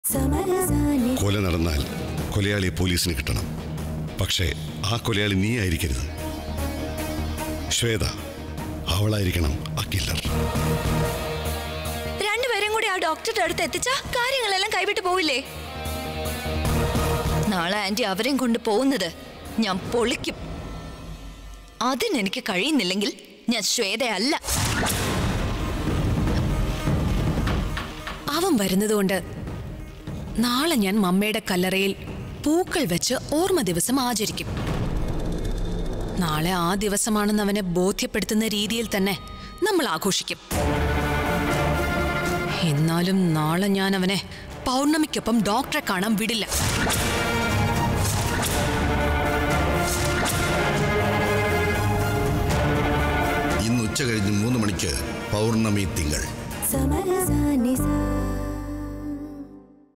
സമരസാനി കൊല നടന്നാൽ കൊലയാളി പോലീസിന് കിട്ടണം പക്ഷേ ആ കൊലയാളി നീ ആയിരിക്കരുത് ശ്വേത അവളായിരിക്കണം ആ കില്ലർ രണ്ടുപേരും കൂടി ആ ഡോക്ടറുടെ അടുത്ത് എത്തിച്ച കാര്യങ്ങളെല്ലാം കൈവിട്ട് പോവില്ലേ നാളെ ആന്റി അവരെയും കൊണ്ട് പോകുന്നത് ഞാൻ പൊളിക്കും അതിനെനിക്ക് കഴിയുന്നില്ലെങ്കിൽ ഞാൻ ശ്വേതയല്ല അവൻ വരുന്നതുകൊണ്ട് നാളെ ഞാൻ മമ്മയുടെ കല്ലറയിൽ പൂക്കൾ വെച്ച് ഓർമ്മ ദിവസം ആചരിക്കും നാളെ ആ ദിവസമാണെന്ന് അവനെ ബോധ്യപ്പെടുത്തുന്ന രീതിയിൽ തന്നെ നമ്മൾ ആഘോഷിക്കും എന്നാലും നാളെ ഞാൻ അവനെ പൗർണമിക്കൊപ്പം ഡോക്ടറെ കാണാൻ വിടില്ല ഇന്ന് ഉച്ച കഴിഞ്ഞ് മൂന്ന് മണിക്ക് പൗർണമി തിങ്കൾ സമരസാനി സാ